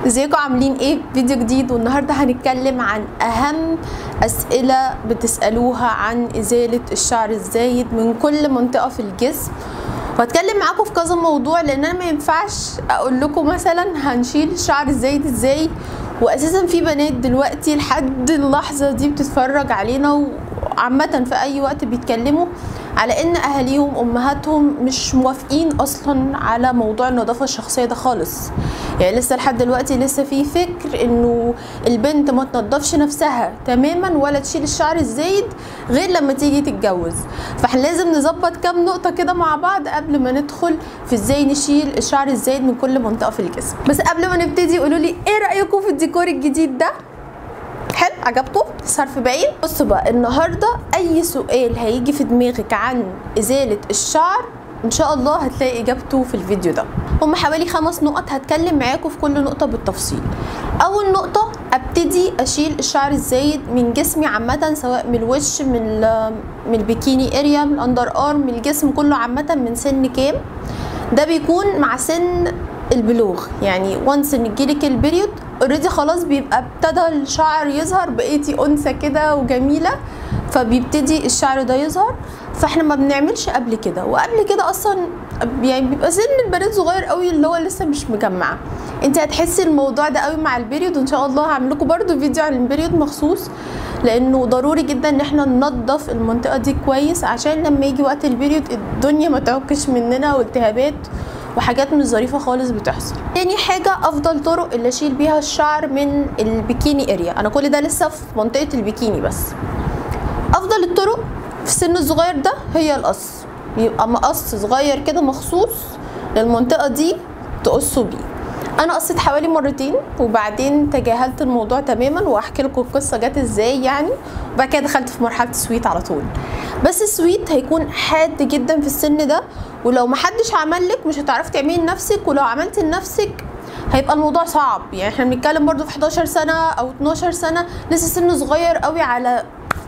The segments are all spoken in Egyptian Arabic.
ازيكم عاملين ايه فيديو جديد والنهارده هنتكلم عن اهم اسئله بتسالوها عن ازاله الشعر الزايد من كل منطقه في الجسم وهتكلم معاكم في كذا موضوع لان انا ما ينفعش اقول لكم مثلا هنشيل الشعر الزايد ازاي واساسا في بنات دلوقتي لحد اللحظه دي بتتفرج علينا وعامه في اي وقت بيتكلموا على ان اهاليهم امهاتهم مش موافقين اصلا على موضوع النظافه الشخصيه ده خالص يعني لسه لحد دلوقتي لسه في فكر انه البنت ما تنضفش نفسها تماما ولا تشيل الشعر الزايد غير لما تيجي تتجوز فاحنا لازم نظبط كام نقطه كده مع بعض قبل ما ندخل في ازاي نشيل الشعر الزايد من كل منطقه في الجسم بس قبل ما نبتدي قولوا لي ايه رايكم في الديكور الجديد ده حلو عجبكم صرف باين بصوا بقى النهارده اي سؤال هيجي في دماغك عن ازاله الشعر ان شاء الله هتلاقي اجابته في الفيديو ده هم حوالي خمس نقط هتكلم معاكم في كل نقطه بالتفصيل اول نقطه ابتدي اشيل الشعر الزايد من جسمي عامه سواء من الوش من من البيكيني اريا من الاندر ارم من الجسم كله عامه من سن كام ده بيكون مع سن البلوغ يعني وانس ان تجيلك البريود اوريدي خلاص بيبقى ابتدى الشعر يظهر بقيتي انثى كده وجميله فبيبتدي الشعر ده يظهر فاحنا ما بنعملش قبل كده وقبل كده اصلا يعني بيبقى سن البنات صغير قوي اللي هو لسه مش مجمعه انت هتحسي الموضوع ده قوي مع البريود وان شاء الله هعمل لكم برده فيديو عن البريود مخصوص لانه ضروري جدا ان احنا ننظف المنطقه دي كويس عشان لما يجي وقت البريود الدنيا ما تعكش مننا والتهابات وحاجات مش ظريفه خالص بتحصل تاني حاجه افضل طرق اللي اشيل بيها الشعر من البيكيني اريا انا كل ده لسه في منطقه البيكيني بس افضل الطرق في السن الصغير ده هي القص يبقى مقص صغير كده مخصوص للمنطقه دي تقصوا بيه انا قصيت حوالي مرتين وبعدين تجاهلت الموضوع تماما واحكي لكم القصه جت ازاي يعني وبعد كده دخلت في مرحله السويت على طول بس السويت هيكون حاد جدا في السن ده ولو محدش عمل لك مش هتعرفي تعملي لنفسك ولو عملتي لنفسك هيبقى الموضوع صعب يعني احنا بنتكلم برضو في 11 سنه او 12 سنه لسه سن صغير قوي على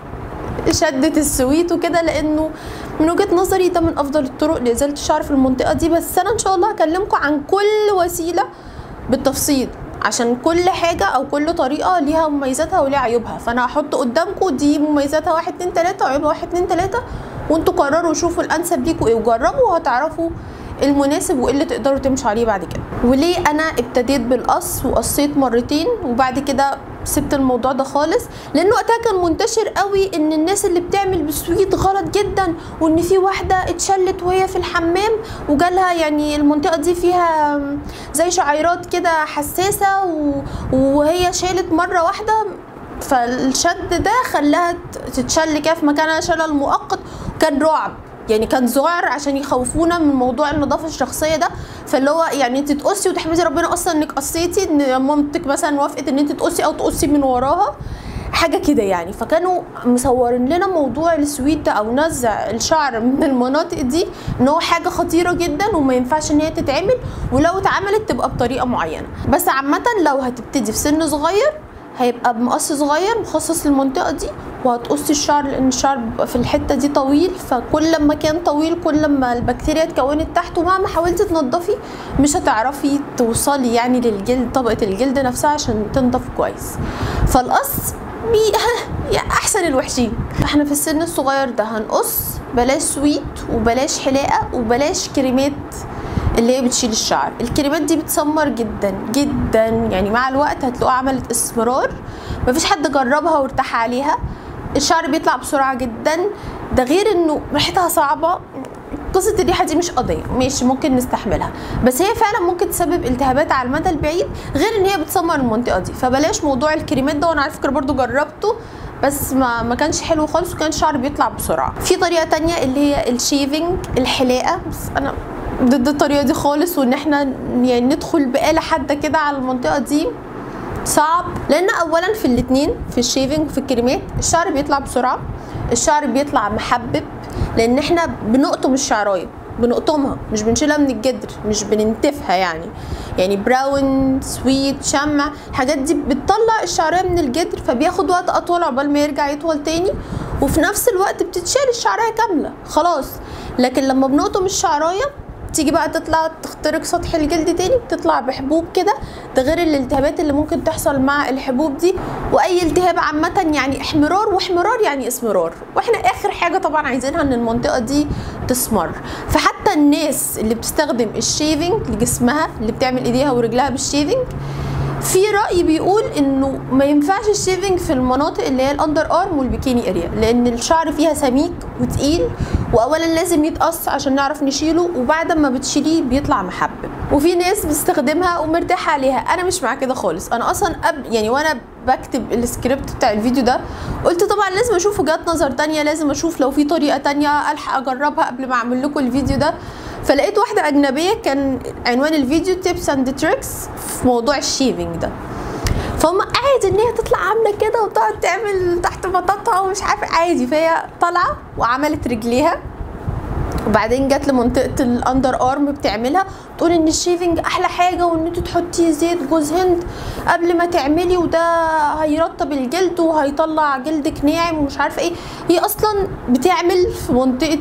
شدة السويت وكده لانه من وجهه نظري ده من افضل الطرق لازاله الشعر في المنطقه دي بس انا ان شاء الله هكلمكم عن كل وسيله بالتفصيل عشان كل حاجة أو كل طريقة ليها مميزاتها وليها عيوبها فأنا هحط قدامكم دي مميزاتها واحد اتنين تلاتة وعيوبها واحد اتنين تلاتة وانتوا قرروا شوفوا الأنسب ليكوا ايه وجربوا وهتعرفوا المناسب وايه اللي تقدروا تمشوا عليه بعد كده وليه انا ابتديت بالقص وقصيت مرتين وبعد كده سبت الموضوع ده خالص لان وقتها كان منتشر قوي ان الناس اللي بتعمل بسويت غلط جدا وان في واحده اتشلت وهي في الحمام وجالها يعني المنطقه دي فيها زي شعيرات كده حساسه وهي شالت مره واحده فالشد ده خلاها تتشل كده في مكانها شلل مؤقت كان رعب يعني كان ذعر عشان يخوفونا من موضوع النظافه الشخصيه ده فاللي هو يعني انت تقصي وتحمدي ربنا اصلا انك قصيتي ان مامتك مثلا وافقت ان انت تقصي او تقصي من وراها حاجه كده يعني فكانوا مصورين لنا موضوع السويت ده او نزع الشعر من المناطق دي ان هو حاجه خطيره جدا وما ينفعش ان هي تتعمل ولو اتعملت تبقى بطريقه معينه بس عامه لو هتبتدي في سن صغير هيبقى بمقص صغير مخصص للمنطقه دي وهتقصي الشعر لان الشعر بيبقى في الحته دي طويل فكل ما كان طويل كل ما البكتيريا اتكونت تحت ومهما حاولتي تنضفي مش هتعرفي توصلي يعني للجلد طبقه الجلد نفسها عشان تنضف كويس فالقص بي يعني احسن الوحشين احنا في السن الصغير ده هنقص بلاش سويت وبلاش حلاقه وبلاش كريمات اللي هي بتشيل الشعر الكريمات دي بتسمر جدا جدا يعني مع الوقت هتلاقوها عملت اسمرار مفيش حد جربها وارتاح عليها الشعر بيطلع بسرعه جدا ده غير انه ريحتها صعبه قصة الريحة دي مش قضية ماشي ممكن نستحملها بس هي فعلا ممكن تسبب التهابات على المدى البعيد غير ان هي بتسمر المنطقة دي فبلاش موضوع الكريمات ده وانا على فكرة برضو جربته بس ما ما كانش حلو خالص وكان الشعر بيطلع بسرعة في طريقة تانية اللي هي الشيفنج الحلاقة بس انا ضد الطريقه دي خالص وان احنا يعني ندخل بآلة حاده كده على المنطقه دي صعب لان اولا في الاتنين في الشيفنج وفي الكريمات الشعر بيطلع بسرعه الشعر بيطلع محبب لان احنا بنقطم الشعرايه بنقطمها مش بنشيلها من الجدر مش بننتفها يعني يعني براون سويت شمع الحاجات دي بتطلع الشعريه من الجدر فبياخد وقت اطول عقبال ما يرجع يطول تاني وفي نفس الوقت بتتشال الشعريه كامله خلاص لكن لما بنقطم الشعرايه تيجي بقى تطلع تخترق سطح الجلد تاني بتطلع بحبوب كده ده غير الالتهابات اللي ممكن تحصل مع الحبوب دي واي التهاب عامه يعني احمرار واحمرار يعني اسمرار واحنا اخر حاجه طبعا عايزينها ان المنطقه دي تسمر فحتى الناس اللي بتستخدم الشيفنج لجسمها اللي بتعمل ايديها ورجلها بالشيفنج في راي بيقول انه ما ينفعش الشيفنج في المناطق اللي هي الاندر ارم والبيكيني اريا لان الشعر فيها سميك وتقيل واولا لازم يتقص عشان نعرف نشيله وبعد ما بتشيليه بيطلع محبب وفي ناس بتستخدمها ومرتاحه عليها انا مش مع كده خالص انا اصلا قبل يعني وانا بكتب السكريبت بتاع الفيديو ده قلت طبعا لازم اشوف وجهات نظر تانية لازم اشوف لو في طريقه تانية الحق اجربها قبل ما اعمل لكم الفيديو ده فلقيت واحدة أجنبية كان عنوان الفيديو تيبس اند تريكس في موضوع الشيفنج ده فهم عادي ان هي تطلع عامله كده وتقعد تعمل تحت بطاطها ومش عارفه عادي فهي طالعه وعملت رجليها وبعدين جت لمنطقه الاندر ارم بتعملها تقول ان الشيفنج احلى حاجه وان انت تحطي زيت جوز هند قبل ما تعملي وده هيرطب الجلد وهيطلع جلدك ناعم ومش عارفه ايه هي اصلا بتعمل في منطقه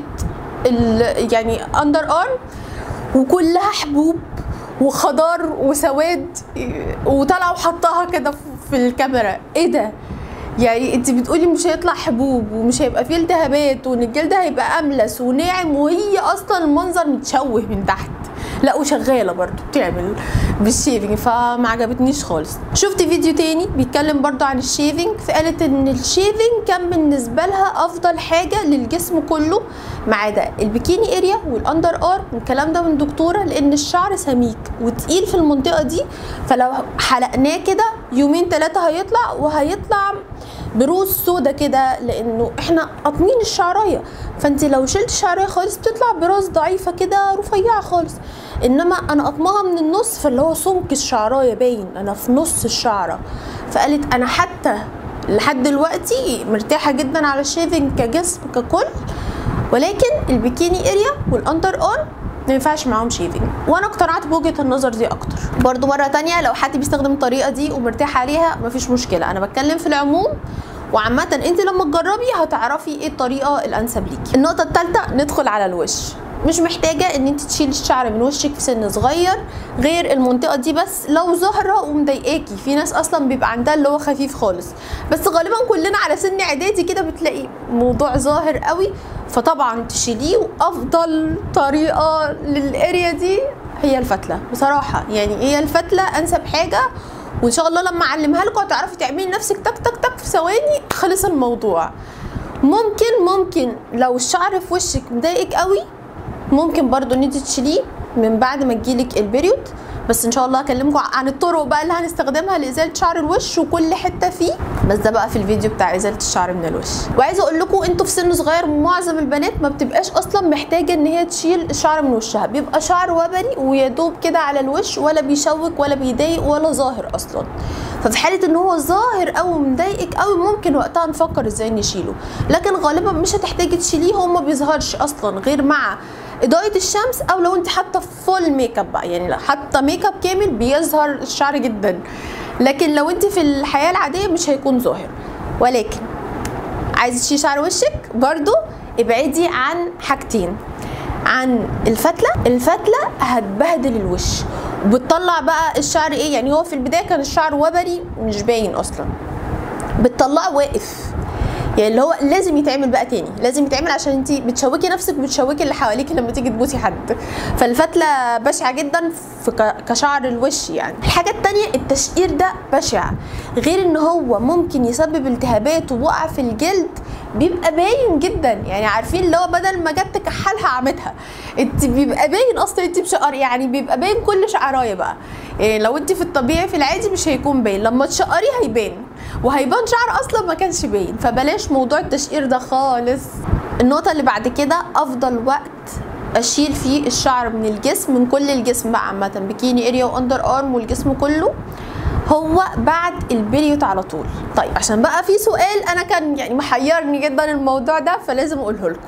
ال يعني اندر ارم وكلها حبوب وخضار وسواد وطلع وحطها كده في الكاميرا ايه ده يعني انت بتقولي مش هيطلع حبوب ومش هيبقى فيه التهابات وان الجلد هيبقى املس وناعم وهي اصلا المنظر متشوه من تحت لا وشغاله برضو بتعمل بالشيفنج فما عجبتنيش خالص شفت فيديو تاني بيتكلم برضو عن الشيفنج فقالت ان الشيفنج كان بالنسبه لها افضل حاجه للجسم كله ما عدا البيكيني اريا والاندر ارم الكلام ده من دكتوره لان الشعر سميك وتقيل في المنطقه دي فلو حلقناه كده يومين ثلاثه هيطلع وهيطلع بروز سودا كده لانه احنا قاطمين الشعرايه فانت لو شلت الشعرايه خالص بتطلع براس ضعيفه كده رفيعه خالص انما انا قطمها من النص فاللي هو سمك الشعرايه باين انا في نص الشعره فقالت انا حتى لحد دلوقتي مرتاحه جدا على الشيفنج كجسم ككل ولكن البيكيني اريا والاندر ارم ما ينفعش معاهم شيفنج وانا اقتنعت بوجهه النظر دي اكتر برضو مره تانية لو حد بيستخدم الطريقه دي ومرتاح عليها مفيش مشكله انا بتكلم في العموم وعامة انت لما تجربي هتعرفي ايه الطريقة الانسب ليكي النقطة الثالثة ندخل على الوش مش محتاجة ان انت تشيلي الشعر من وشك في سن صغير غير المنطقة دي بس لو ظاهرة ومضايقاكي في ناس اصلا بيبقى عندها اللي هو خفيف خالص بس غالبا كلنا على سن اعدادي كده بتلاقي موضوع ظاهر قوي فطبعا تشيليه وافضل طريقة للاريا دي هي الفتلة بصراحة يعني هي الفتلة انسب حاجة وان شاء الله لما اعلمها لكم هتعرفي تعملي نفسك تك تك تك في ثواني خلص الموضوع ممكن ممكن لو الشعر في وشك مضايقك قوي ممكن برضو ان انت تشيليه من بعد ما تجيلك البريود بس ان شاء الله هكلمكم عن الطرق بقى اللي هنستخدمها لازاله شعر الوش وكل حته فيه بس ده بقى في الفيديو بتاع ازاله الشعر من الوش وعايزه اقول لكم انتوا في سن صغير معظم البنات ما بتبقاش اصلا محتاجه ان هي تشيل الشعر من وشها بيبقى شعر وبري ويا دوب كده على الوش ولا بيشوك ولا بيضايق ولا ظاهر اصلا ففي حاله ان هو ظاهر او مضايقك قوي ممكن وقتها نفكر ازاي نشيله لكن غالبا مش هتحتاجي تشيليه هو ما بيظهرش اصلا غير مع اضاءه الشمس او لو انت حاطه فول ميك اب بقى يعني حاطه ميك اب كامل بيظهر الشعر جدا لكن لو انت في الحياه العاديه مش هيكون ظاهر ولكن عايزه تشيلي شعر وشك برضو ابعدي عن حاجتين عن الفتله الفتله هتبهدل الوش وبتطلع بقى الشعر ايه يعني هو في البدايه كان الشعر وبري مش باين اصلا بتطلعه واقف يعني اللي هو لازم يتعمل بقى تاني لازم يتعمل عشان انت بتشوكي نفسك وبتشوكي اللي حواليك لما تيجي تبوسي حد فالفتله بشعه جدا في كشعر الوش يعني الحاجه التانية التشقير ده بشع غير ان هو ممكن يسبب التهابات ووقع في الجلد بيبقى باين جدا يعني عارفين اللي هو بدل ما جت تكحلها عمتها انت بيبقى باين اصلا انت بشقر يعني بيبقى باين كل شعرايه بقى يعني لو انت في الطبيعي في العادي مش هيكون باين لما تشقريه هيبان وهيبان شعر اصلا ما كانش باين فبلاش موضوع التشقير ده خالص النقطه اللي بعد كده افضل وقت اشيل فيه الشعر من الجسم من كل الجسم بقى عامه بيكيني اريا واندر ارم والجسم كله هو بعد البريود على طول طيب عشان بقى في سؤال انا كان يعني محيرني جدا الموضوع ده فلازم اقوله لكم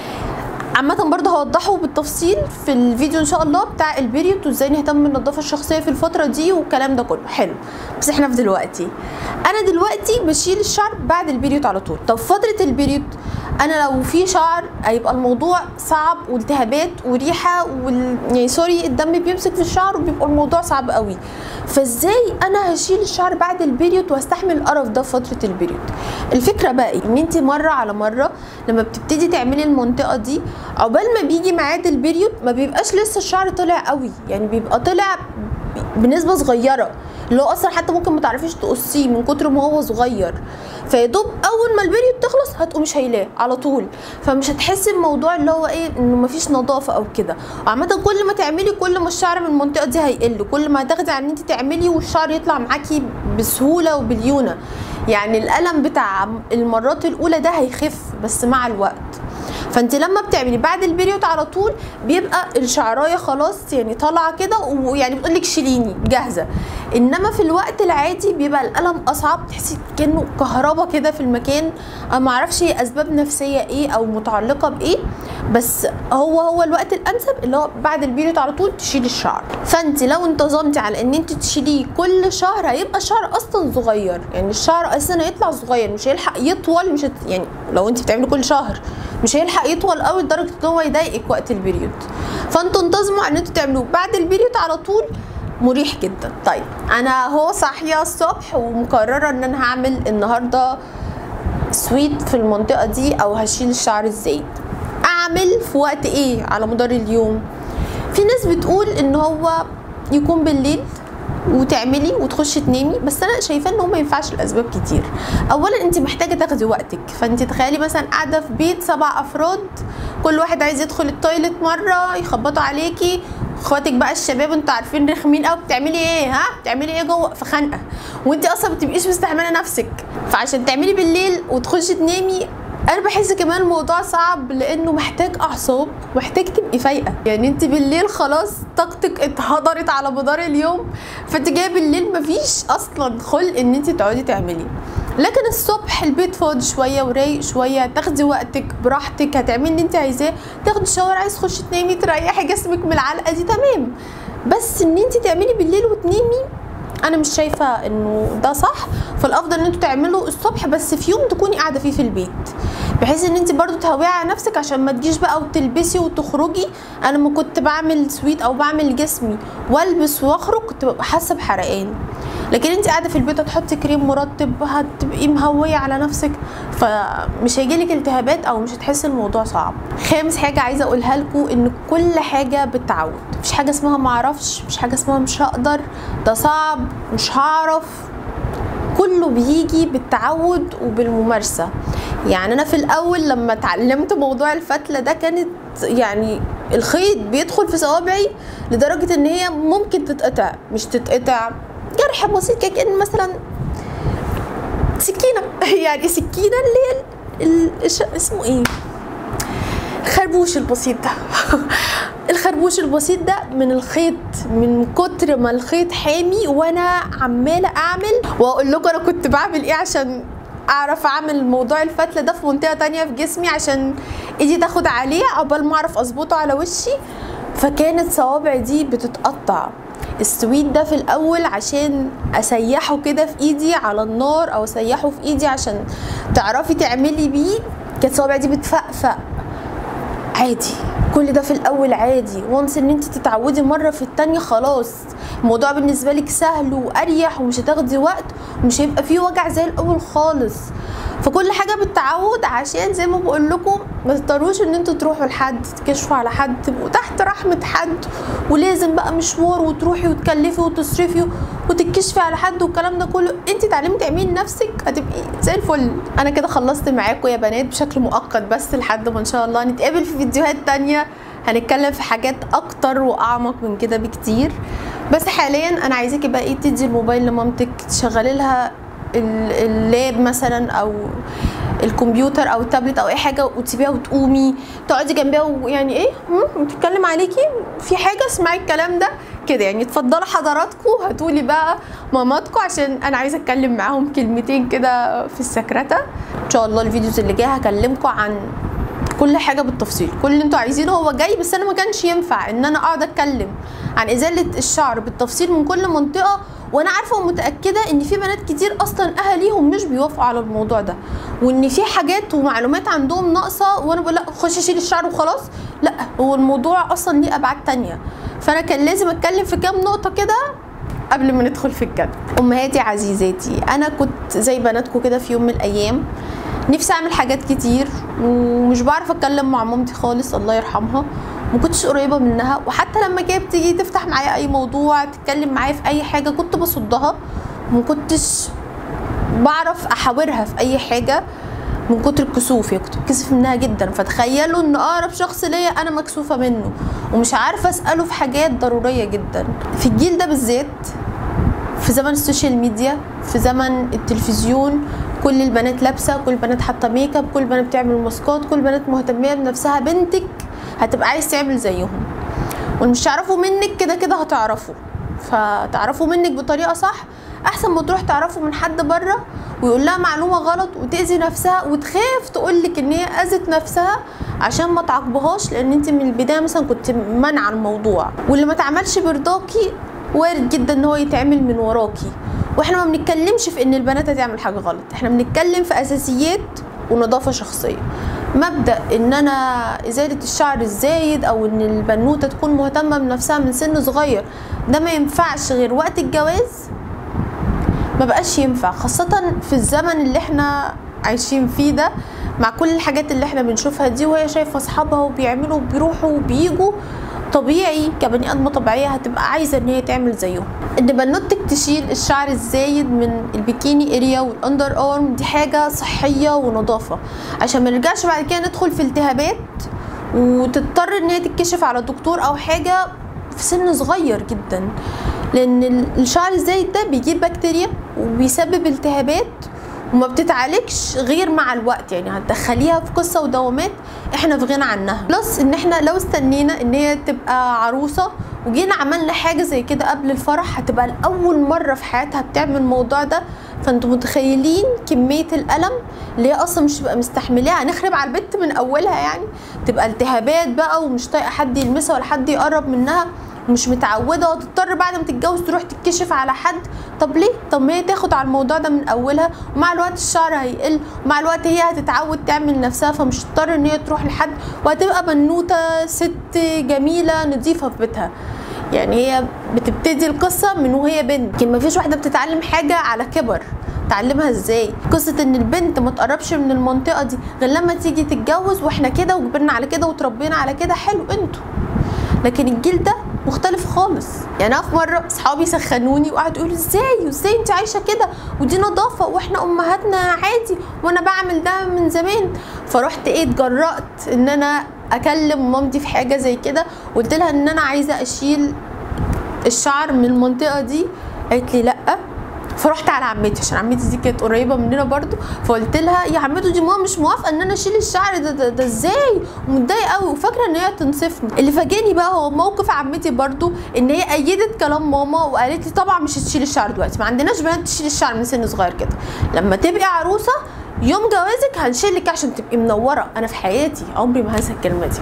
عامة برضه هوضحه بالتفصيل في الفيديو ان شاء الله بتاع البريود وازاي نهتم بالنظافة الشخصية في الفترة دي والكلام ده كله حلو بس احنا في دلوقتي انا دلوقتي بشيل الشعر بعد البريود على طول طب فترة البريود انا لو في شعر هيبقى الموضوع صعب والتهابات وريحه وال... يعني سوري الدم بيمسك في الشعر وبيبقى الموضوع صعب قوي فازاي انا هشيل الشعر بعد البريود واستحمل القرف ده في فتره البريود الفكره بقى ايه ان انت مره على مره لما بتبتدي تعملي المنطقه دي عقبال ما بيجي ميعاد البريود ما بيبقاش لسه الشعر طلع قوي يعني بيبقى طلع بنسبه صغيره اللي هو اصلا حتى ممكن ما تعرفيش تقصيه من كتر ما هو صغير فيا دوب اول ما البريود تخلص هتقومي شايلاه على طول فمش هتحسي بموضوع اللي هو ايه انه مفيش نظافه او كده وعامه كل ما تعملي كل ما الشعر من المنطقه دي هيقل كل ما هتاخدي على ان انت تعملي والشعر يطلع معاكي بسهوله وبليونه يعني الالم بتاع المرات الاولى ده هيخف بس مع الوقت فانت لما بتعملي بعد البريود على طول بيبقى الشعرايه خلاص يعني طالعه كده ويعني بتقول لك شيليني جاهزه انما في الوقت العادي بيبقى الالم اصعب تحسي كانه كهربا كده في المكان انا ما اعرفش هي اسباب نفسيه ايه او متعلقه بايه بس هو هو الوقت الانسب اللي هو بعد البريود على طول تشيلي الشعر فانت لو انتظمتي على ان انت تشيليه كل شهر هيبقى الشعر اصلا صغير يعني الشعر اساسا هيطلع صغير مش هيلحق يطول مش هت... يعني لو انت بتعملي كل شهر مش هيلحق يطول قوي لدرجه ان هو يضايقك وقت البريود فانتوا انتظموا ان انتوا تعملوه بعد البريود على طول مريح جدا طيب انا هو صاحيه الصبح ومقرره ان انا هعمل النهارده سويت في المنطقه دي او هشيل الشعر ازاي اعمل في وقت ايه على مدار اليوم في ناس بتقول ان هو يكون بالليل وتعملي وتخشي تنامي بس انا شايفاه ان هو ما ينفعش لاسباب كتير اولا انت محتاجه تاخدي وقتك فانت تخيلي مثلا قاعده في بيت سبع افراد كل واحد عايز يدخل التويلت مره يخبطوا عليكي اخواتك بقى الشباب انتوا عارفين رخمين قوي بتعملي ايه ها بتعملي ايه جوه في خنقه وانت اصلا ما بتبقيش مستحمله نفسك فعشان تعملي بالليل وتخشي تنامي انا بحس كمان الموضوع صعب لانه محتاج اعصاب محتاج تبقي فايقه يعني انت بالليل خلاص طاقتك اتهدرت على مدار اليوم فانت جايه بالليل مفيش اصلا خلق ان انت تقعدي تعملي لكن الصبح البيت فاضي شويه ورايق شويه تاخدي وقتك براحتك هتعملي اللي انت عايزاه تاخدي شاور عايز تخشي تنامي تريحي جسمك من العلقه دي تمام بس ان انت تعملي بالليل وتنامي انا مش شايفه انه ده صح فالافضل ان انتوا تعملوا الصبح بس في يوم تكوني قاعده فيه في البيت بحيث ان انت برضو تهويه على نفسك عشان ما تجيش بقى وتلبسي وتخرجي انا لما كنت بعمل سويت او بعمل جسمي والبس واخرج كنت ببقى حاسه بحرقان لكن انت قاعده في البيت هتحطي كريم مرطب هتبقي مهويه على نفسك فمش هيجيلك التهابات او مش هتحسي الموضوع صعب خامس حاجه عايزه اقولها لكم ان كل حاجه بالتعود مفيش حاجه اسمها معرفش مفيش حاجه اسمها مش هقدر ده صعب مش هعرف كله بيجي بالتعود وبالممارسه يعني انا في الاول لما اتعلمت موضوع الفتله ده كانت يعني الخيط بيدخل في صوابعي لدرجه ان هي ممكن تتقطع مش تتقطع جرح بسيط كأن مثلا سكينه يعني سكينه اللي هي ال- الش- اسمه ايه الخربوش البسيط ده الخربوش البسيط ده من الخيط من كتر ما الخيط حامي وانا عماله اعمل واقول لكم انا كنت بعمل ايه عشان اعرف اعمل موضوع الفتله ده في منطقه تانية في جسمي عشان ايدي تاخد عليه عقبال ما اعرف اظبطه على وشي فكانت صوابعي دي بتتقطع السويت ده في الاول عشان اسيحه كده في ايدي على النار او اسيحه في ايدي عشان تعرفي تعملي بيه كانت صوابعي دي بتفقفق عادي كل ده في الاول عادي وانس ان انت تتعودي مره في التانية خلاص الموضوع بالنسبه لك سهل واريح ومش هتاخدي وقت ومش هيبقى فيه وجع زي الاول خالص فكل حاجه بالتعود عشان زي ما بقول لكم ما تضطروش ان انتوا تروحوا لحد تكشفوا على حد تبقوا تحت رحمه حد ولازم بقى مشوار وتروحي وتكلفي وتصرفي وتكشفي على حد والكلام ده كله انت تعلمي تعملي لنفسك هتبقي زي الفل انا كده خلصت معاكم يا بنات بشكل مؤقت بس لحد ما ان شاء الله نتقابل في فيديوهات تانية هنتكلم في حاجات اكتر واعمق من كده بكتير بس حاليا انا عايزاكي بقى ايه تدي الموبايل لمامتك تشغلي لها ال- اللاب مثلا او الكمبيوتر او التابلت او اي حاجه وتسيبيها وتقومي تقعدي جنبها ويعني ايه هم، بتتكلم عليكي في حاجه اسمعي الكلام ده كده يعني اتفضلوا حضراتكم هاتولي بقى ماماتكم عشان انا عايزه اتكلم معاهم كلمتين كده في السكرته ان شاء الله الفيديوز اللي جايه هكلمكم عن كل حاجه بالتفصيل كل اللي انتوا عايزينه هو جاي بس انا ما كانش ينفع ان انا اقعد اتكلم عن ازاله الشعر بالتفصيل من كل منطقه وانا عارفه ومتاكده ان في بنات كتير اصلا اهاليهم مش بيوافقوا على الموضوع ده وان في حاجات ومعلومات عندهم ناقصه وانا بقول لا خش شيل الشعر وخلاص لا هو الموضوع اصلا ليه ابعاد تانية فانا كان لازم اتكلم في كام نقطه كده قبل ما ندخل في الجد امهاتي عزيزاتي انا كنت زي بناتكم كده في يوم من الايام نفسي اعمل حاجات كتير ومش بعرف اتكلم مع مامتي خالص الله يرحمها ما كنتش قريبه منها وحتى لما كانت تيجي تفتح معايا اي موضوع تتكلم معايا في اي حاجه كنت بصدها وما كنتش بعرف احاورها في اي حاجه من كتر الكسوف يعني كنت بتكسف منها جدا فتخيلوا ان اقرب شخص ليا انا مكسوفه منه ومش عارفه اساله في حاجات ضروريه جدا في الجيل ده بالذات في زمن السوشيال ميديا في زمن التلفزيون كل البنات لابسه كل البنات حاطه ميك اب كل البنات بتعمل ماسكات كل البنات مهتميه بنفسها بنتك هتبقى عايز تعمل زيهم واللي مش تعرفوا منك كده كده هتعرفوا فتعرفوا منك بطريقه صح احسن ما تروح تعرفوا من حد بره ويقول لها معلومه غلط وتاذي نفسها وتخاف تقول لك ان هي اذت نفسها عشان ما تعاقبهاش لان انت من البدايه مثلا كنت مانعه الموضوع واللي ما تعملش برضاكي وارد جدا ان هو يتعمل من وراكي واحنا ما بنتكلمش في ان البنات هتعمل حاجه غلط احنا بنتكلم في اساسيات ونظافه شخصيه مبدا ان انا ازاله الشعر الزايد او ان البنوته تكون مهتمه بنفسها من سن صغير ده ما ينفعش غير وقت الجواز ما بقاش ينفع خاصة في الزمن اللي احنا عايشين فيه ده مع كل الحاجات اللي احنا بنشوفها دي وهي شايفة اصحابها وبيعملوا وبيروحوا وبيجوا طبيعي كبني ادمه طبيعيه هتبقى عايزه ان هي تعمل زيهم ان بنوتك تشيل الشعر الزايد من البيكيني اريا والاندر ارم دي حاجه صحيه ونظافه عشان ما نرجعش بعد كده ندخل في التهابات وتضطر ان هي تتكشف على دكتور او حاجه في سن صغير جدا لان الشعر الزايد ده بيجيب بكتيريا وبيسبب التهابات وما بتتعالجش غير مع الوقت يعني هتدخليها في قصه ودوامات احنا في غنى عنها بلس ان احنا لو استنينا ان هي تبقى عروسه وجينا عملنا حاجه زي كده قبل الفرح هتبقى لاول مره في حياتها بتعمل الموضوع ده فانتوا متخيلين كميه الالم اللي هي اصلا مش تبقى مستحملاها هنخرب على البت من اولها يعني تبقى التهابات بقى ومش طايقه حد يلمسها ولا حد يقرب منها ومش متعوده وتضطر بعد ما تتجوز تروح تتكشف على حد طب ليه طب ما هي تاخد على الموضوع ده من اولها ومع الوقت الشعر هيقل ومع الوقت هي هتتعود تعمل نفسها فمش هتضطر ان هي تروح لحد وهتبقى بنوته ست جميله نظيفه في بيتها يعني هي بتبتدي القصه من وهي بنت لكن مفيش واحده بتتعلم حاجه على كبر تعلمها ازاي قصه ان البنت ما تقربش من المنطقه دي غير لما تيجي تتجوز واحنا كده وكبرنا على كده وتربينا على كده حلو انتوا لكن الجيل ده مختلف خالص يعني انا في مره اصحابي سخنوني وقعدوا يقولوا ازاي وازاي انت عايشه كده ودي نظافه واحنا امهاتنا عادي وانا بعمل ده من زمان فرحت ايه اتجرأت ان انا اكلم مامتي في حاجه زي كده قلت لها ان انا عايزه اشيل الشعر من المنطقه دي قالت لي لا فرحت على عمتي عشان عمتي دي كانت قريبه مننا برضو فقلت لها يا عمتو دي ماما مش موافقه ان انا اشيل الشعر ده ده, ده ازاي ومتضايقه قوي وفاكره ان هي تنصفني اللي فاجئني بقى هو موقف عمتي برضو ان هي ايدت كلام ماما وقالت لي طبعا مش هتشيل الشعر دلوقتي ما عندناش بنات تشيل الشعر من سن صغير كده لما تبقي عروسه يوم جوازك هنشيلك عشان تبقي منوره انا في حياتي عمري ما هنسى الكلمه دي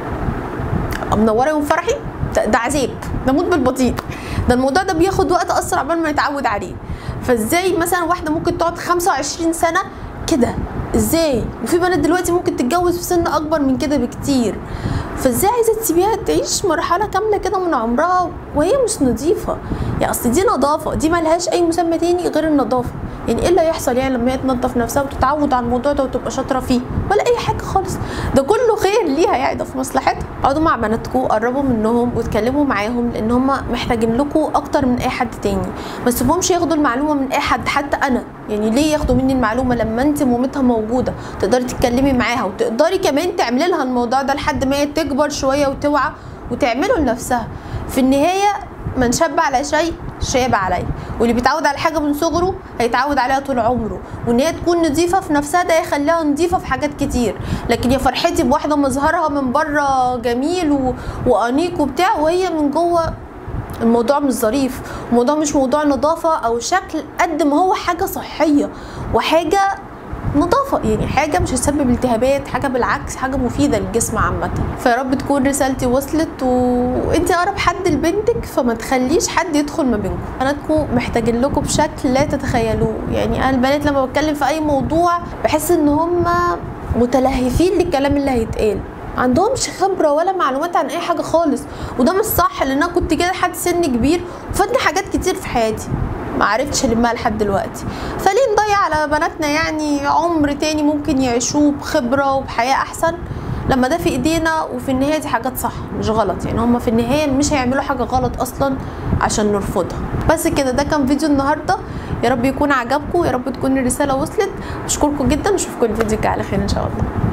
ابقى منوره يوم فرحي ده, ده عذاب ده موت بالبطيء ده الموضوع ده بياخد وقت اصلا عقبال ما يتعود عليه فازاي مثلا واحده ممكن تقعد 25 سنه كده ازاي وفي بنات دلوقتي ممكن تتجوز في سن اكبر من كده بكتير فازاي عايزه تسيبيها تعيش مرحله كامله كده من عمرها وهي مش نظيفه يعني اصل دي نظافه دي ملهاش اي مسمى تاني غير النظافه يعني ايه اللي هيحصل يعني لما هي تنظف نفسها وتتعود على الموضوع ده وتبقى شاطره فيه ولا اي حاجه خالص ده كله خير ليها يعني ده في مصلحتها اقعدوا مع بناتكم قربوا منهم واتكلموا معاهم لان هم محتاجين لكم اكتر من اي حد تاني ما تسيبهمش ياخدوا المعلومه من اي حد حتى انا يعني ليه ياخدوا مني المعلومه لما انت مامتها موجوده تقدري تتكلمي معاها وتقدري كمان تعملي لها الموضوع ده لحد ما هي تكبر شويه وتوعى وتعمله لنفسها في النهايه من شاب على شيء شاب عليه واللي بيتعود على حاجه من صغره هيتعود عليها طول عمره وان هي تكون نظيفه في نفسها ده يخليها نظيفه في حاجات كتير لكن يا فرحتي بواحده مظهرها من بره جميل و... وانيق وبتاع وهي من جوه الموضوع مش ظريف الموضوع مش موضوع نظافه او شكل قد ما هو حاجه صحيه وحاجه نظافه يعني حاجه مش هتسبب التهابات حاجه بالعكس حاجه مفيده للجسم عامه فيا رب تكون رسالتي وصلت و... وانت اقرب حد لبنتك فما تخليش حد يدخل ما بينكم بناتكم محتاجين لكم بشكل لا تتخيلوه يعني انا البنات لما بتكلم في اي موضوع بحس ان هم متلهفين للكلام اللي هيتقال ما عندهمش خبره ولا معلومات عن اي حاجه خالص وده مش صح لان انا كنت كده لحد سن كبير وفاتني حاجات كتير في حياتي ما عرفتش المها لحد دلوقتي فليه نضيع على بناتنا يعني عمر تاني ممكن يعيشوه بخبره وبحياه احسن لما ده في ايدينا وفي النهايه دي حاجات صح مش غلط يعني هما في النهايه مش هيعملوا حاجه غلط اصلا عشان نرفضها بس كده ده كان فيديو النهارده يا رب يكون عجبكم يا رب تكون الرساله وصلت بشكركم جدا واشوفكم الفيديو الجاي على خير ان شاء الله